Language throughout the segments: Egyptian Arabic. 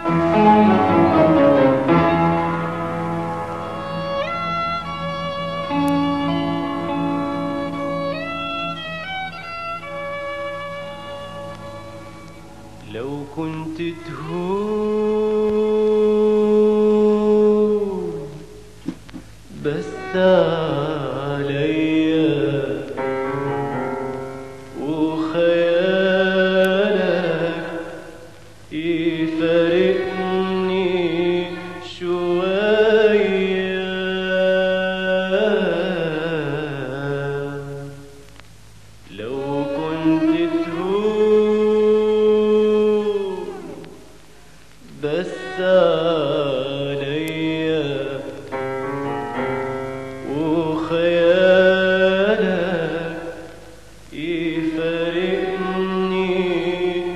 لو كنت تهون بس عليا وخيالك يفارقني شوية لو كنت تهون بس عليا وخيالك يفارقني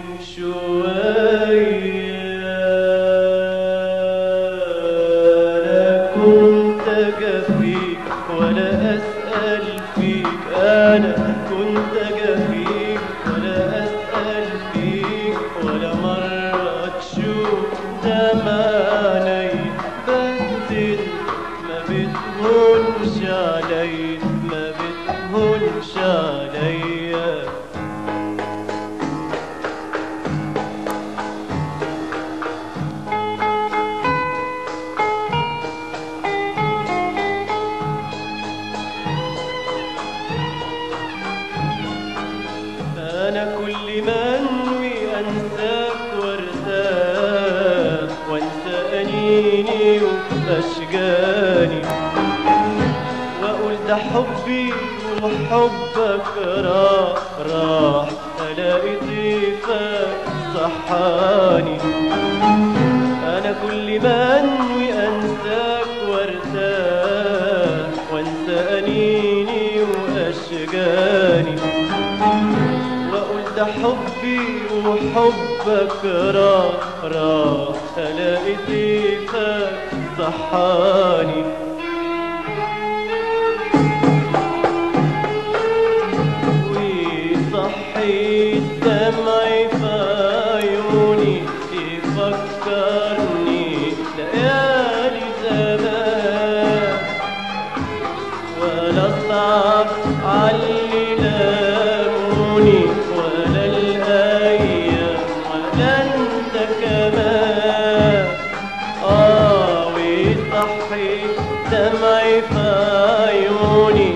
شوية لا كنت جفيك ولا أسأل فيك أنا كنت جفيك ولا أسأل فيك ولا مرة تشوف زماني بس انت ما بتهونش علي ما بتهونش عليا أنا كل ما أنوي أنساك وارتاح وأنسى أنيني وأشجاني وأقول ده حبي وحبك راح راح ألاقي طيفك صحاني أنا كل ما أنوي أنساك وارتاح وأنسى أنيني وأشجاني واقول ده حبي وحبك راح راح الاقي طيفك صحاني ويصحي الدمع في عيوني يفكرني ليالي زمان ولا صعب علي لاموني ولا الايام ولا انت كمان اه ويصحي دمعي في عيوني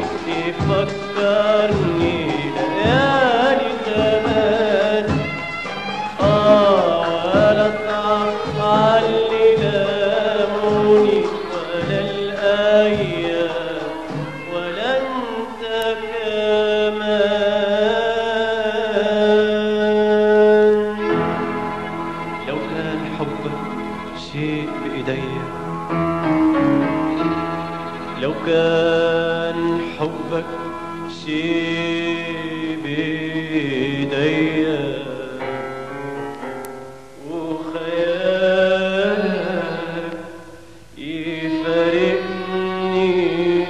يفكرني ليالي زمان آه ولا صعب علي لاموني ولا الأيام ولا أنت كمان لو كان حبك شيء بإيديا لو كان حبك شيء بإيديا وخيالك يفارقني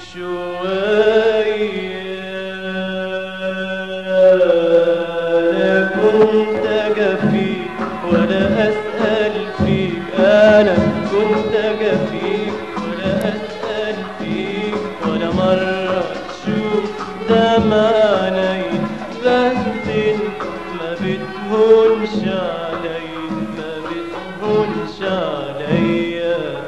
شوية لا كنت جفيك ولا أسأل فيك أنا كنت جفيك ولا أسأل فيك ولا مرة تشوف زماني بس انت ما بتهونش علي ما بتهونش عليا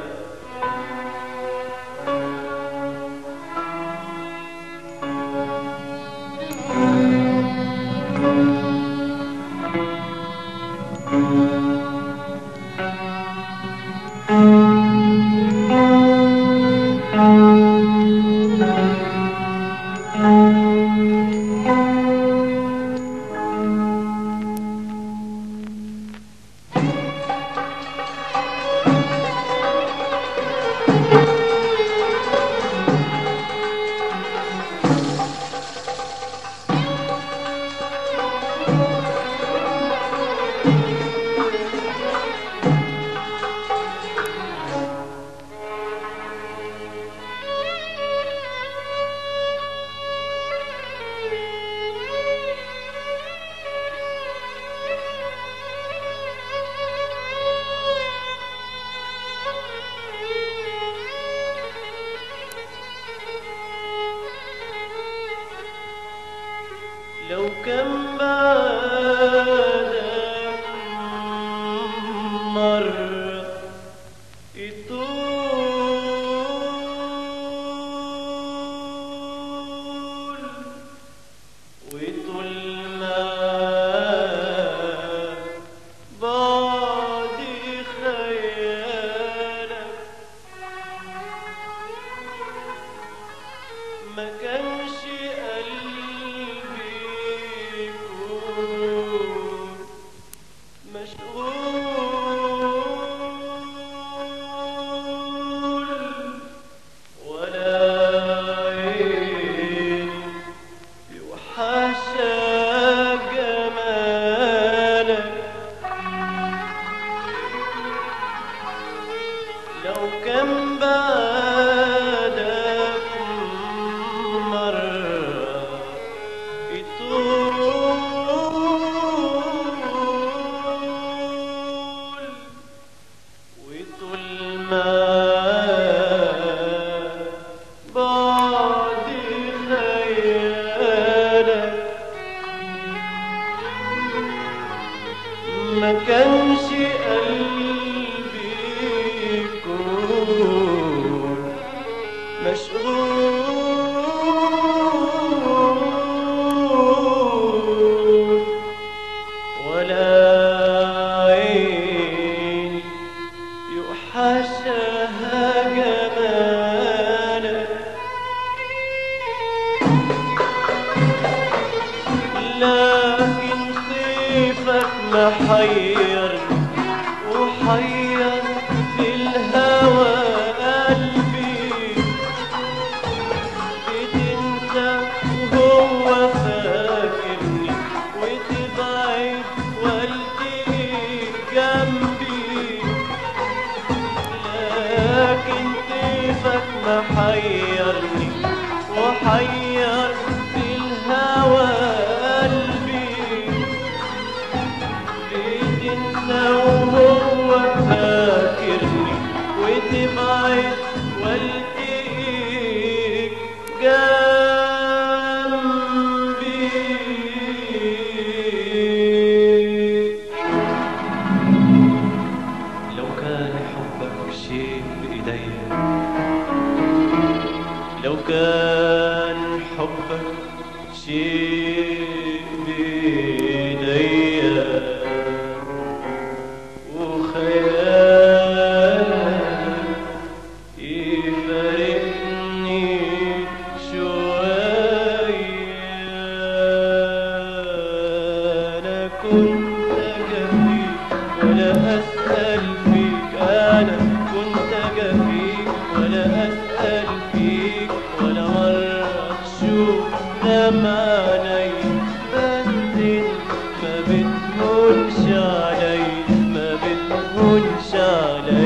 مرة يطول وطول ما بعد خيالك ما كانش قلبي يكون مشغول ولا عين يوحشى جمالك لو كان بعدك مرة يطول وطول ما بعد خيالك ما كانش قلبي يكون مشغول ولا عين يوحشها جمالك لكن طيفك محيرني وحير في الهوى قلبي بتنسى وهو فاكرني وتبعد والتقيك جنبي لكن طيفك محيرني وحير في الهوى قلبي بتنسى وهو فاكرني وتبعد والتقيك جنبي لو كان حبك شيء بإيديا لو كان حبك شيء بإيديا وخيالك يفارقني شوية أنا كنت أجفيك ولا أسأل فيك أنا كنت أجفيك ولا أسأل فيك ولا مرة تشوف دمع عيني بس انت ما بتهونش علي ما بتهونش علي